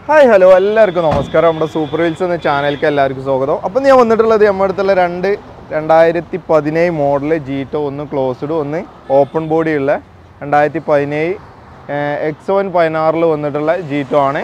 hi hello എല്ലാവർക്കും നമസ്കാരം നമ്മുടെ സൂപ്പർ വീൽസ് എന്ന ചാനലിലേക്ക് എല്ലാവർക്കും സ്വാഗതം അപ്പം ഞാൻ വന്നിട്ടുള്ളത് നമ്മുടെ അടുത്തുള്ള രണ്ട് രണ്ടായിരത്തി പതിനേഴ് മോഡൽ ജീറ്റോ ഒന്ന് ക്ലോസ്ഡ് ഒന്ന് ഓപ്പൺ ബോഡി ഉള്ള രണ്ടായിരത്തി പതിനേഴ് എക്സ് വൺ പതിനാറിൽ വന്നിട്ടുള്ള ജീറ്റോ ആണ്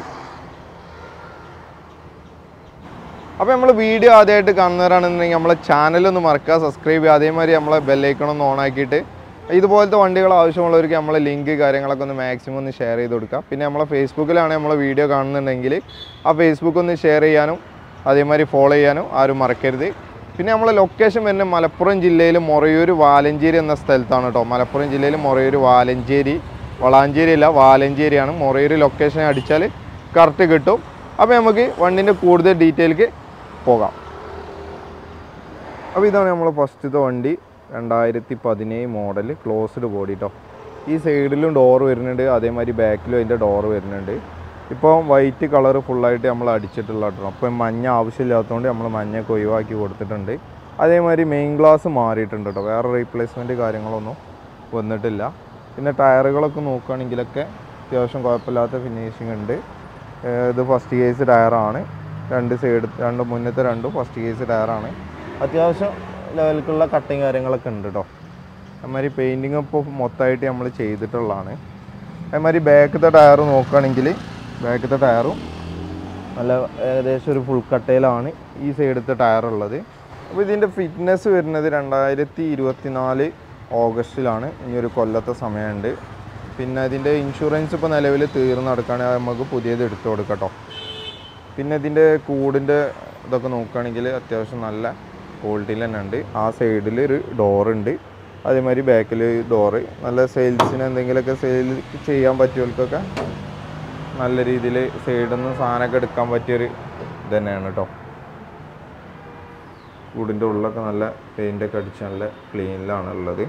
അപ്പോൾ നമ്മൾ വീഡിയോ ആദ്യമായിട്ട് കാണുന്നവരാണെന്നുണ്ടെങ്കിൽ നമ്മളെ ചാനലൊന്ന് മറക്കുക സബ്സ്ക്രൈബ് ചെയ്യുക അതേമാതിരി നമ്മളെ ബെല്ലൈക്കണം ഒന്ന് ഓൺ ആക്കിയിട്ട് ഇതുപോലത്തെ വണ്ടികൾ ആവശ്യമുള്ളവർക്ക് നമ്മളെ ലിങ്ക് കാര്യങ്ങളൊക്കെ ഒന്ന് മാക്സിമം ഒന്ന് ഷെയർ ചെയ്ത് കൊടുക്കുക പിന്നെ നമ്മളെ ഫേസ്ബുക്കിലാണ് നമ്മളെ വീഡിയോ കാണുന്നുണ്ടെങ്കിൽ ആ ഫേസ്ബുക്ക് ഒന്ന് ഷെയർ ചെയ്യാനും അതേമാതിരി ഫോളോ ചെയ്യാനും ആരും മറക്കരുത് പിന്നെ നമ്മളെ ലൊക്കേഷൻ വരുന്നത് മലപ്പുറം ജില്ലയിൽ മൊറയൂർ വാലഞ്ചേരി എന്ന സ്ഥലത്താണ് കേട്ടോ മലപ്പുറം ജില്ലയിൽ മൊറയൂർ വാലഞ്ചേരി വളാഞ്ചേരി അല്ല വാലഞ്ചേരിയാണ് മൊറയൂർ ലൊക്കേഷൻ അടിച്ചാൽ കറക്റ്റ് കിട്ടും അപ്പോൾ നമുക്ക് വണ്ടിൻ്റെ കൂടുതൽ ഡീറ്റെയിലേക്ക് പോകാം അപ്പോൾ ഇതാണ് നമ്മൾ ഫസ്റ്റത്തെ വണ്ടി രണ്ടായിരത്തി പതിനേഴ് മോഡൽ ക്ലോസ്ഡ് ബോഡി കേട്ടോ ഈ സൈഡിലും ഡോർ വരുന്നുണ്ട് അതേമാതിരി ബാക്കിലും അതിൻ്റെ ഡോർ വരുന്നുണ്ട് ഇപ്പോൾ വൈറ്റ് കളർ ഫുള്ളായിട്ട് നമ്മൾ അടിച്ചിട്ടുള്ള കേട്ടോ അപ്പോൾ മഞ്ഞ ആവശ്യമില്ലാത്തതുകൊണ്ട് നമ്മൾ മഞ്ഞൊക്കെ ഒഴിവാക്കി കൊടുത്തിട്ടുണ്ട് അതേമാതിരി മെയിൻ ഗ്ലാസ് മാറിയിട്ടുണ്ട് കേട്ടോ വേറെ റീപ്ലേസ്മെൻറ്റ് കാര്യങ്ങളൊന്നും വന്നിട്ടില്ല പിന്നെ ടയറുകളൊക്കെ നോക്കുകയാണെങ്കിലൊക്കെ അത്യാവശ്യം കുഴപ്പമില്ലാത്ത ഫിനിഷിംഗ് ഉണ്ട് ഏഹ് ഇത് ഫസ്റ്റ് കേസ് ടയറാണ് രണ്ട് സൈഡ് രണ്ട് മുന്നത്തെ രണ്ടും ഫസ്റ്റ് കേസ് ടയറാണ് അത്യാവശ്യം ലെവലിലുള്ള കട്ടിങ് കാര്യങ്ങളൊക്കെ ഉണ്ട് കേട്ടോ അതുമാതിരി പെയിൻറ്റിങ് ഇപ്പോൾ മൊത്തമായിട്ട് നമ്മൾ ചെയ്തിട്ടുള്ളതാണ് അതുമാതിരി ബാക്കത്തെ ടയർ നോക്കുകയാണെങ്കിൽ ബാക്കത്തെ ടയറും നല്ല ഏകദേശം ഒരു ഫുൾ കട്ടയിലാണ് ഈ സൈഡത്തെ ടയർ ഉള്ളത് അപ്പോൾ ഇതിൻ്റെ ഫിറ്റ്നസ് വരുന്നത് രണ്ടായിരത്തി ഇരുപത്തി നാല് ഓഗസ്റ്റിലാണ് ഇനി ഒരു കൊല്ലത്തെ സമയമുണ്ട് പിന്നെ ഇതിൻ്റെ ഇൻഷുറൻസ് ഇപ്പോൾ നിലവിൽ തീർന്ന് നടക്കുകയാണെങ്കിൽ നമുക്ക് പുതിയത് എടുത്തു കൊടുക്കാം കേട്ടോ പിന്നെ ഇതിൻ്റെ കൂടിൻ്റെ ഇതൊക്കെ നോക്കുകയാണെങ്കിൽ അത്യാവശ്യം നല്ല ക്വാളിറ്റിയിൽ തന്നെ ഉണ്ട് ആ സൈഡിൽ ഒരു ഡോറുണ്ട് അതേമാതിരി ബാക്കിൽ ഡോറ് നല്ല സെയിൽസിന് എന്തെങ്കിലുമൊക്കെ സെയിൽ ചെയ്യാൻ പറ്റിയവർക്കൊക്കെ നല്ല രീതിയിൽ സൈഡിൽ നിന്ന് സാധനമൊക്കെ എടുക്കാൻ പറ്റിയൊരു ഇത് തന്നെയാണ് കേട്ടോ കൂടിൻ്റെ ഉള്ളൊക്കെ നല്ല പെയിൻ്റൊക്കെ അടിച്ച് നല്ല ക്ലീനിലാണ് ഉള്ളത്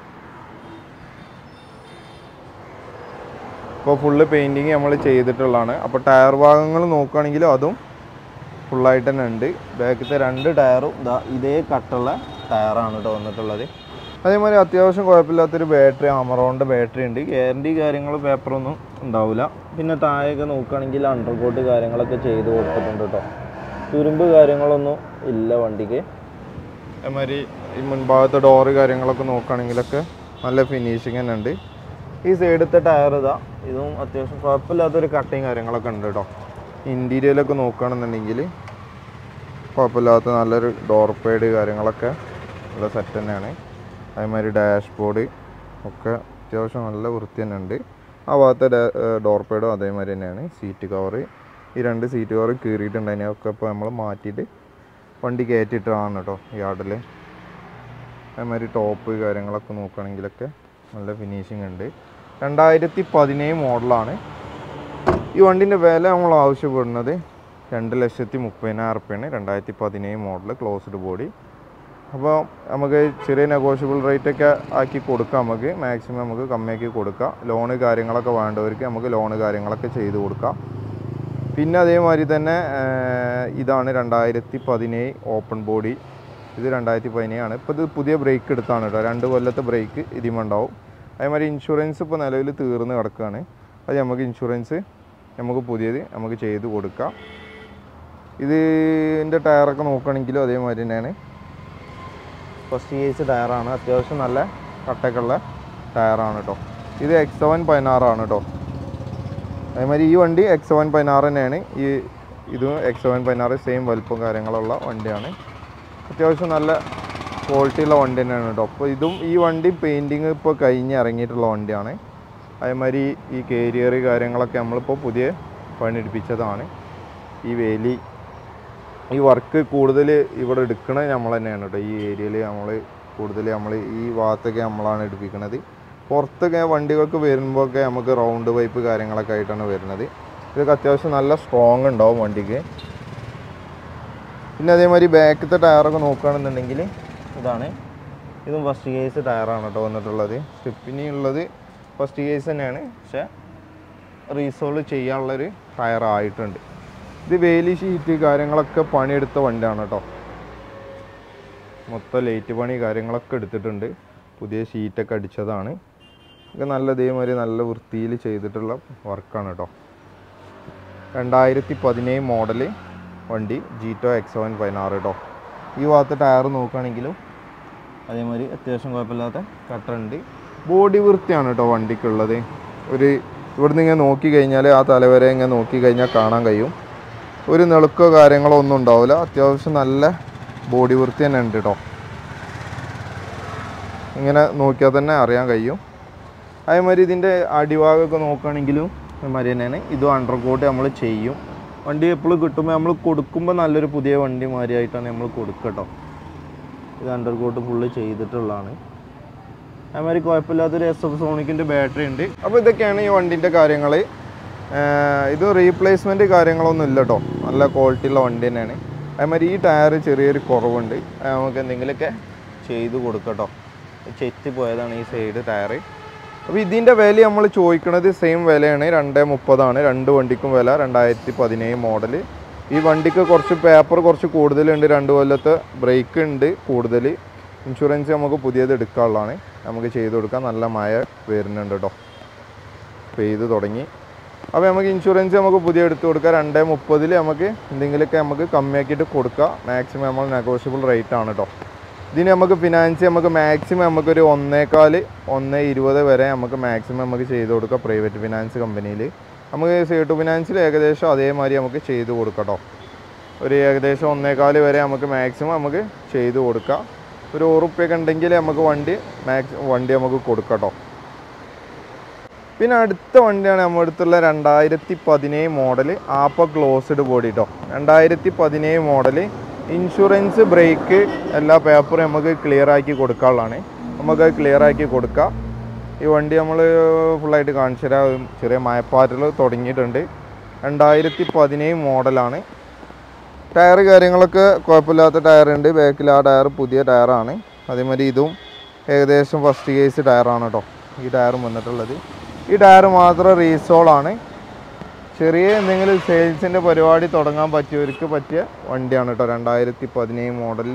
ഇപ്പോൾ ഫുള്ള് പെയിൻറ്റിങ് നമ്മൾ ചെയ്തിട്ടുള്ളതാണ് അപ്പോൾ ടയർ ഭാഗങ്ങൾ നോക്കുകയാണെങ്കിൽ അതും ഫുള്ളായിട്ട് തന്നെ ഉണ്ട് ബാക്കിലത്തെ രണ്ട് ടയറും ഇതാ ഇതേ കട്ടുള്ള ടയറാണ് കേട്ടോ വന്നിട്ടുള്ളത് അതേമാതിരി അത്യാവശ്യം കുഴപ്പമില്ലാത്തൊരു ബാറ്ററി അമറോണിൻ്റെ ബാറ്ററി ഉണ്ട് ഗ്യാരണ്ടി കാര്യങ്ങൾ പേപ്പറൊന്നും ഉണ്ടാവില്ല പിന്നെ താഴെയൊക്കെ നോക്കുകയാണെങ്കിൽ അണ്ടർകോട്ട് കാര്യങ്ങളൊക്കെ ചെയ്ത് കൊടുത്തിട്ടുണ്ട് കേട്ടോ തുരുമ്പ് കാര്യങ്ങളൊന്നും ഇല്ല വണ്ടിക്ക് അതേമാതിരി ഈ മുൻഭാഗത്തെ ഡോറ് കാര്യങ്ങളൊക്കെ നോക്കുകയാണെങ്കിലൊക്കെ നല്ല ഫിനിഷിങ് തന്നെ ഉണ്ട് ഈ സൈഡത്തെ ടയർ ഇതാ ഇതും അത്യാവശ്യം കുഴപ്പമില്ലാത്തൊരു കട്ടിങ് കാര്യങ്ങളൊക്കെ ഉണ്ട് കേട്ടോ ഇൻറ്റീരിയലൊക്കെ നോക്കുകയാണെന്നുണ്ടെങ്കിൽ കുഴപ്പമില്ലാത്ത നല്ലൊരു ഡോർ പേഡ് കാര്യങ്ങളൊക്കെ നല്ല സെറ്റ് തന്നെയാണ് അതേമാതിരി ഡാഷ്ബോർഡ് ഒക്കെ അത്യാവശ്യം നല്ല വൃത്തി തന്നെ ഉണ്ട് ആ ഭാഗത്തെ ഡോർ പേഡും അതേമാതിരി തന്നെയാണ് സീറ്റ് കവർ ഈ രണ്ട് സീറ്റ് കവർ കീറിയിട്ടുണ്ട് അതിനൊക്കെ ഇപ്പോൾ നമ്മൾ മാറ്റിയിട്ട് വണ്ടി കയറ്റിയിട്ടാണ് കേട്ടോ യാർഡിൽ അതേമാതിരി ടോപ്പ് കാര്യങ്ങളൊക്കെ നോക്കുകയാണെങ്കിലൊക്കെ നല്ല ഫിനിഷിംഗ് ഉണ്ട് രണ്ടായിരത്തി പതിനേഴ് മോഡലാണ് ഈ വണ്ടിൻ്റെ വില നമ്മൾ ആവശ്യപ്പെടുന്നത് രണ്ട് ലക്ഷത്തി മുപ്പതിനായിരം റുപ്യാണ് രണ്ടായിരത്തി പതിനേഴ് മോഡൽ ക്ലോസ്ഡ് ബോഡി അപ്പോൾ നമുക്ക് ചെറിയ നെഗോഷ്യബിൾ റേറ്റ് ഒക്കെ ആക്കി കൊടുക്കാം നമുക്ക് മാക്സിമം നമുക്ക് കമ്മിയാക്കി കൊടുക്കാം ലോണ് കാര്യങ്ങളൊക്കെ വേണ്ടവർക്ക് നമുക്ക് ലോണ് കാര്യങ്ങളൊക്കെ ചെയ്ത് കൊടുക്കാം പിന്നെ അതേമാതിരി തന്നെ ആഹ്, ഇതാണ് രണ്ടായിരത്തി പതിനേഴ് ഓപ്പൺ ബോഡി ഇത് രണ്ടായിരത്തി പതിനേഴാണ് ഇപ്പോൾ ഇത് പുതിയ ബ്രേക്ക് എടുത്താണ് കേട്ടോ രണ്ട് കൊല്ലത്തെ ബ്രേക്ക് ഇതിമുണ്ടാവും അതേമാതിരി ഇൻഷുറൻസ് ഇപ്പോൾ നിലവിൽ തീർന്ന് കിടക്കുകയാണ് അത് നമുക്ക് ഇൻഷുറൻസ് നമുക്ക് പുതിയത് നമുക്ക് ചെയ്ത് കൊടുക്കാം ഇതിൻ്റെ ടയറൊക്കെ നോക്കുകയാണെങ്കിലും അതേമാതിരി തന്നെയാണ് ഫസ്റ്റ് കേസ് ടയറാണ് അത്യാവശ്യം നല്ല കട്ടൊക്കെയുള്ള ടയറാണ് കേട്ടോ ഇത് എക്സ് സെവൻ പതിനാറാണ് കേട്ടോ അതേമാതിരി ഈ വണ്ടി എക്സ് സെവൻ പതിനാറ് തന്നെയാണ് ഈ ഇതും എക്സ് സെവൻ പതിനാറ് സെയിം വലുപ്പം കാര്യങ്ങളുള്ള വണ്ടിയാണ് അത്യാവശ്യം നല്ല ക്വാളിറ്റിയുള്ള വണ്ടി തന്നെയാണ് കേട്ടോ അപ്പോൾ ഇതും ഈ വണ്ടി പെയിൻറ്റിങ് ഇപ്പോൾ കഴിഞ്ഞ് ഇറങ്ങിയിട്ടുള്ള വണ്ടിയാണ് അതേമാതിരി ഈ കേരിയർ കാര്യങ്ങളൊക്കെ നമ്മളിപ്പോൾ പുതിയ പണിയെടുപ്പിച്ചതാണ് ഈ വേലി ഈ വർക്ക് കൂടുതൽ ഇവിടെ എടുക്കണത് നമ്മൾ തന്നെയാണ് കേട്ടോ ഈ ഏരിയയിൽ നമ്മൾ കൂടുതൽ നമ്മൾ ഈ ഭാഗത്തൊക്കെ നമ്മളാണ് എടുപ്പിക്കുന്നത് പുറത്തൊക്കെ വണ്ടികൾക്ക് വരുമ്പോഴൊക്കെ നമുക്ക് റൗണ്ട് പൈപ്പ് കാര്യങ്ങളൊക്കെ ആയിട്ടാണ് വരുന്നത് ഇതൊക്കെ അത്യാവശ്യം നല്ല സ്ട്രോങ് ഉണ്ടാവും വണ്ടിക്ക് പിന്നെ അതേമാതിരി ബാക്കത്തെ ടയറൊക്കെ നോക്കുകയാണെന്നുണ്ടെങ്കിൽ ഇതാണ് ഇതും ഫസ്റ്റ് കേസ് ടയറാണ് കേട്ടോ വന്നിട്ടുള്ളത് സ്റ്റിപ്പിനി ഉള്ളത് ഫസ്റ്റ് കേസ് തന്നെയാണ് പക്ഷേ റീസോൾവ് ചെയ്യാനുള്ളൊരു ടയർ ആയിട്ടുണ്ട് ഇത് വേലി ഷീറ്റ് കാര്യങ്ങളൊക്കെ പണിയെടുത്ത വണ്ടിയാണ് കേട്ടോ മൊത്തം ലൈറ്റ് പണി കാര്യങ്ങളൊക്കെ എടുത്തിട്ടുണ്ട് പുതിയ ഷീറ്റൊക്കെ അടിച്ചതാണ് ഒക്കെ നല്ല ഇതേമാതിരി നല്ല വൃത്തിയിൽ ചെയ്തിട്ടുള്ള വർക്കാണ് കേട്ടോ രണ്ടായിരത്തി പതിനേഴ് മോഡല് വണ്ടി ജീറ്റോ എക്സ് സെവൻ പതിനാറ് കേട്ടോ ഈ ഭാഗത്ത് ടയർ നോക്കുകയാണെങ്കിലും അതേമാതിരി അത്യാവശ്യം കുഴപ്പമില്ലാത്ത കട്ടുണ്ട് ബോഡി വൃത്തിയാണ് കേട്ടോ വണ്ടിക്കുള്ളത് ഒരു ഇവിടുന്ന് ഇങ്ങനെ നോക്കി കഴിഞ്ഞാൽ ആ തലവരെ ഇങ്ങനെ നോക്കി കഴിഞ്ഞാൽ കാണാൻ കഴിയും ഒരു നെളുക്കോ കാര്യങ്ങളോ ഒന്നും ഉണ്ടാവില്ല അത്യാവശ്യം നല്ല ബോഡി വൃത്തി തന്നെ ഉണ്ട് കേട്ടോ ഇങ്ങനെ നോക്കിയാൽ തന്നെ അറിയാൻ കഴിയും അതേമാതിരി ഇതിൻ്റെ അടിഭാഗമൊക്കെ നോക്കുകയാണെങ്കിലും ഇതേമാതിരി തന്നെയാണ് ഇതും അണ്ടർ കോട്ട് നമ്മൾ ചെയ്യും വണ്ടി എപ്പോഴും കിട്ടുമ്പോൾ നമ്മൾ കൊടുക്കുമ്പോൾ നല്ലൊരു പുതിയ വണ്ടി മാതിരിയായിട്ടാണ് നമ്മൾ കൊടുക്കുക കേട്ടോ ഇത് അണ്ടർ കോട്ട് ഫുള്ള് ചെയ്തിട്ടുള്ളതാണ് അതേമാതിരി കുഴപ്പമില്ലാത്തൊരു എസ് എഫ് സോണിക്കിൻ്റെ ബാറ്ററി ഉണ്ട് അപ്പോൾ ഇതൊക്കെയാണ് ഈ വണ്ടിൻ്റെ കാര്യങ്ങൾ ഇത് റീപ്ലേസ്മെൻറ്റ് കാര്യങ്ങളൊന്നും ഇല്ല കേട്ടോ നല്ല ക്വാളിറ്റിയുള്ള വണ്ടി തന്നെയാണ് അതേമാതിരി ഈ ടയർ ചെറിയൊരു കുറവുണ്ട് അത് നമുക്ക് എന്തെങ്കിലുമൊക്കെ ചെയ്ത് കൊടുക്കട്ടോ ചെത്തി പോയതാണ് ഈ സൈഡ് ടയർ അപ്പോൾ ഇതിൻ്റെ വില നമ്മൾ ചോദിക്കുന്നത് സെയിം വിലയാണ് രണ്ട് മുപ്പതാണ് രണ്ട് വണ്ടിക്കും വില രണ്ടായിരത്തി പതിനേഴ് മോഡൽ ഈ വണ്ടിക്ക് കുറച്ച് പേപ്പർ കുറച്ച് കൂടുതലുണ്ട് രണ്ട് കൊല്ലത്തെ ബ്രേക്ക് ഉണ്ട് കൂടുതൽ ഇൻഷുറൻസ് നമുക്ക് പുതിയത് എടുക്കാനുള്ളതാണ് നമുക്ക് ചെയ്ത് കൊടുക്കാം നല്ല മഴ വരുന്നുണ്ട് കേട്ടോ പെയ്ത് തുടങ്ങി അപ്പോൾ നമുക്ക് ഇൻഷുറൻസ് നമുക്ക് പുതിയ എടുത്ത് കൊടുക്കാം രണ്ട് മുപ്പതിൽ നമുക്ക് എന്തെങ്കിലുമൊക്കെ നമുക്ക് കമ്മിയാക്കിയിട്ട് കൊടുക്കാം മാക്സിമം നമ്മൾ നെഗോഷ്യബിൾ റേറ്റ് ആണ് കേട്ടോ ഇതിന് നമുക്ക് ഫിനാൻസ് നമുക്ക് മാക്സിമം നമുക്കൊരു ഒന്നേകാൽ ഒന്ന് ഇരുപത് വരെ നമുക്ക് മാക്സിമം നമുക്ക് ചെയ്ത് കൊടുക്കാം പ്രൈവറ്റ് ഫിനാൻസ് കമ്പനിയിൽ നമുക്ക് സീട്ടു ഫിനാൻസിൽ ഏകദേശം അതേമാതിരി നമുക്ക് ചെയ്ത് കൊടുക്കാം കേട്ടോ ഒരു ഏകദേശം ഒന്നേകാൽ വരെ നമുക്ക് മാക്സിമം നമുക്ക് ചെയ്ത് കൊടുക്കാം ഒരു ഉറുപ്പ്യൊക്കെ ഉണ്ടെങ്കിൽ നമുക്ക് വണ്ടി മാക്സ് വണ്ടി നമുക്ക് കൊടുക്കാം കേട്ടോ പിന്നെ അടുത്ത വണ്ടിയാണ് നമ്മുടെ അടുത്തുള്ള രണ്ടായിരത്തി പതിനേഴ് മോഡൽ ആപ്പ ക്ലോസ്ഡ് ബോഡി കേട്ടോ രണ്ടായിരത്തി പതിനേഴ് മോഡൽ ഇൻഷുറൻസ് ബ്രേക്ക് എല്ലാ പേപ്പറും നമുക്ക് ക്ലിയർ ആക്കി കൊടുക്കാനുള്ളതാണ് നമുക്ക് ക്ലിയർ ആക്കി കൊടുക്കാം ഈ വണ്ടി നമ്മൾ ഫുള്ളായിട്ട് കാണിച്ചു തരാം ചെറിയ മയപ്പാറ്റൽ തുടങ്ങിയിട്ടുണ്ട് രണ്ടായിരത്തി പതിനേഴ് മോഡലാണ് ടയർ കാര്യങ്ങളൊക്കെ കുഴപ്പമില്ലാത്ത ടയർ ഉണ്ട് ബാക്കിൽ ആ ടയർ പുതിയ ടയറാണ് അതേമാതിരി ഇതും ഏകദേശം ഫസ്റ്റ് കേസ് ടയറാണ് കേട്ടോ ഈ ടയറും വന്നിട്ടുള്ളത് ഈ ടയർ മാത്രം റീസോളാണ് ചെറിയ എന്തെങ്കിലും സെയിൽസിൻ്റെ പരിപാടി തുടങ്ങാൻ പറ്റിയവർക്ക് പറ്റിയ വണ്ടിയാണ് കേട്ടോ രണ്ടായിരത്തി പതിനേഴ് മോഡലിൽ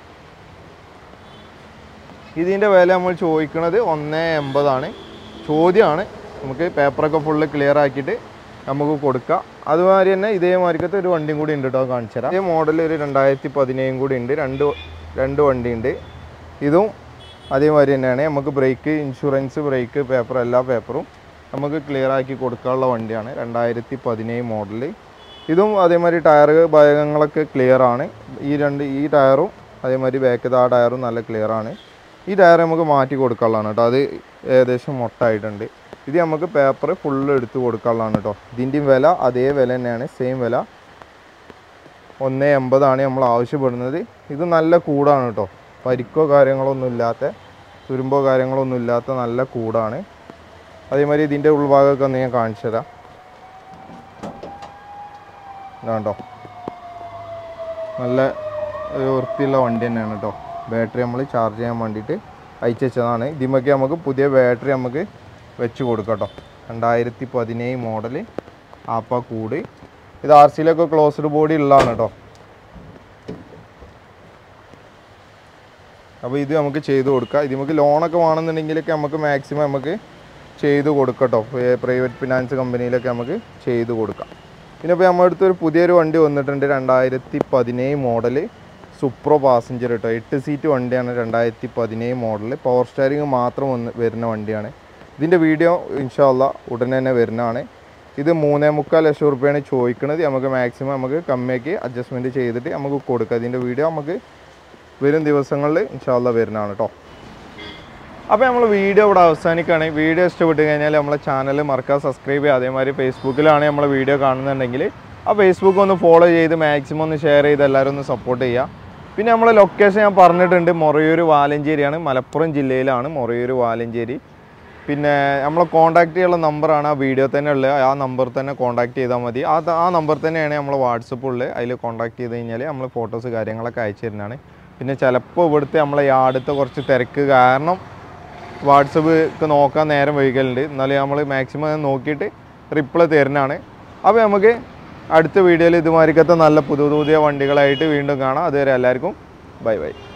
ഇതിൻ്റെ വില നമ്മൾ ചോദിക്കുന്നത് ഒന്ന് എൺപതാണ് ചോദ്യമാണ് നമുക്ക് പേപ്പറൊക്കെ ഫുള്ള് ക്ലിയർ ആക്കിയിട്ട് നമുക്ക് കൊടുക്കാം അതുമാതിരി തന്നെ ഇതേമാതിരിക്കത്തെ ഒരു വണ്ടിയും കൂടി ഉണ്ട് കേട്ടോ കാണിച്ചു തരാം ഇതേ മോഡൽ ഒരു രണ്ടായിരത്തി പതിനേഴും കൂടി ഉണ്ട് രണ്ട് രണ്ട് വണ്ടി ഉണ്ട് ഇതും അതേമാതിരി തന്നെയാണ് നമുക്ക് ബ്രേക്ക് ഇൻഷുറൻസ് ബ്രേക്ക് പേപ്പർ എല്ലാ പേപ്പറും നമുക്ക് ക്ലിയർ ആക്കി കൊടുക്കാനുള്ള വണ്ടിയാണ് രണ്ടായിരത്തി പതിനേഴ് മോഡൽ ഇതും അതേമാതിരി ടയർ ഭാഗങ്ങളൊക്കെ ക്ലിയർ ആണ് ഈ രണ്ട് ഈ ടയറും അതേമാതിരി ബാക്കത്തെ ആ ടയറും നല്ല ക്ലിയർ ആണ് ഈ ടയർ നമുക്ക് മാറ്റി കൊടുക്കാനുള്ളതാണ് കേട്ടോ അത് ഏകദേശം മൊട്ടായിട്ടുണ്ട് ഇത് നമുക്ക് പേപ്പർ ഫുള്ള് എടുത്ത് കൊടുക്കാനുള്ളതാണ് കേട്ടോ ഇതിൻ്റെയും വില അതേ വില തന്നെയാണ് സെയിം വില ഒന്ന് എൺപതാണ് നമ്മൾ ആവശ്യപ്പെടുന്നത് ഇത് നല്ല കൂടാണ് കേട്ടോ പരിക്കോ കാര്യങ്ങളൊന്നും ഇല്ലാത്ത തുരുമ്പോ കാര്യങ്ങളൊന്നും ഇല്ലാത്ത നല്ല കൂടാണ് അതേമാതിരി ഇതിൻ്റെ ഉൾഭാഗമൊക്കെ ഒന്ന് ഞാൻ കാണിച്ചു തരാം ഇതാണ്ടോ നല്ല ഒരു വൃത്തിയുള്ള വണ്ടി തന്നെയാണ് കേട്ടോ ബാറ്ററി നമ്മൾ ചാർജ് ചെയ്യാൻ വേണ്ടിയിട്ട് അയച്ചു വെച്ചതാണ് ഇതിമൊക്കെ നമുക്ക് പുതിയ ബാറ്ററി നമുക്ക് വെച്ച് കൊടുക്കാം കേട്ടോ രണ്ടായിരത്തി പതിനേഴ് മോഡൽ ആപ്പ കൂട് ഇത് ആർ സിയിലൊക്കെ ക്ലോസ്ഡ് ബോഡി ഉള്ളതാണ് കേട്ടോ അപ്പോൾ ഇത് നമുക്ക് ചെയ്ത് കൊടുക്കാം ഇത് നമുക്ക് ലോണൊക്കെ വേണമെന്നുണ്ടെങ്കിലൊക്കെ നമുക്ക് മാക്സിമം നമുക്ക് ചെയ്ത് കൊടുക്കട്ടോ പ്രൈവറ്റ് ഫിനാൻസ് കമ്പനിയിലൊക്കെ നമുക്ക് ചെയ്ത് കൊടുക്കാം പിന്നെ ഇപ്പോൾ നമ്മുടെ അടുത്ത് ഒരു പുതിയൊരു വണ്ടി വന്നിട്ടുണ്ട് രണ്ടായിരത്തി പതിനേഴ് മോഡൽ സുപ്രോ പാസഞ്ചർ കേട്ടോ എട്ട് സീറ്റ് വണ്ടിയാണ് രണ്ടായിരത്തി പതിനേഴ് മോഡൽ പവർ സ്റ്റാരിങ് മാത്രം വന്ന് വരുന്ന വണ്ടിയാണ് ഇതിൻ്റെ വീഡിയോ ഇൻഷാല്ല ഉടനെ തന്നെ വരുന്നതാണ് ഇത് മൂന്നേ മുക്കാൽ ലക്ഷം റുപ്യാണ് ചോദിക്കുന്നത് നമുക്ക് മാക്സിമം നമുക്ക് കമ്മിയാക്കി അഡ്ജസ്റ്റ്മെൻറ്റ് ചെയ്തിട്ട് നമുക്ക് കൊടുക്കാം ഇതിൻ്റെ വീഡിയോ നമുക്ക് വരും ദിവസങ്ങളിൽ ഇൻഷാല്ല വരുന്നതാണ് കേട്ടോ അപ്പോൾ നമ്മൾ വീഡിയോ ഇവിടെ അവസാനിക്കുകയാണ് വീഡിയോ ഇഷ്ടപ്പെട്ട് കഴിഞ്ഞാൽ നമ്മളെ ചാനൽ മറക്കാതെ സബ്സ്ക്രൈബ് ചെയ്യുക അതേമാതിരി ഫേസ്ബുക്കിലാണ് നമ്മൾ വീഡിയോ കാണുന്നുണ്ടെങ്കിൽ ആ ഫേസ്ബുക്ക് ഒന്ന് ഫോളോ ചെയ്ത് മാക്സിമം ഒന്ന് ഷെയർ ചെയ്ത് എല്ലാവരും ഒന്ന് സപ്പോർട്ട് ചെയ്യുക പിന്നെ നമ്മളെ ലൊക്കേഷൻ ഞാൻ പറഞ്ഞിട്ടുണ്ട് മൊറയൂർ വാലഞ്ചേരിയാണ് മലപ്പുറം ജില്ലയിലാണ് മൊറയൂർ വാലഞ്ചേരി പിന്നെ നമ്മളെ കോൺടാക്ട് ചെയ്യാനുള്ള നമ്പറാണ് ആ വീഡിയോ തന്നെ ഉള്ളത് ആ നമ്പർ തന്നെ കോൺടാക്ട് ചെയ്താൽ മതി ആ ആ നമ്പർ തന്നെയാണ് നമ്മൾ വാട്സപ്പ് ഉള്ളത് അതിൽ കോൺടാക്ട് ചെയ്ത് കഴിഞ്ഞാൽ നമ്മൾ ഫോട്ടോസ് കാര്യങ്ങളൊക്കെ അയച്ചു തരുന്നതാണ് പിന്നെ ചിലപ്പോൾ ഇവിടുത്തെ നമ്മളെ യാർഡത്തെ കുറച്ച് തിരക്ക് കാരണം വാട്സപ്പ് ഒക്കെ നോക്കാൻ നേരം വൈകലുണ്ട് എന്നാലും നമ്മൾ മാക്സിമം നോക്കിയിട്ട് റിപ്ലൈ തരുന്നതാണ് അപ്പോൾ നമുക്ക് അടുത്ത വീഡിയോയിൽ ഇതുമാതിരിക്കത്തെ നല്ല പുതിയ പുതിയ വണ്ടികളായിട്ട് വീണ്ടും കാണാം അതുവരെ എല്ലാവർക്കും ബൈ ബൈ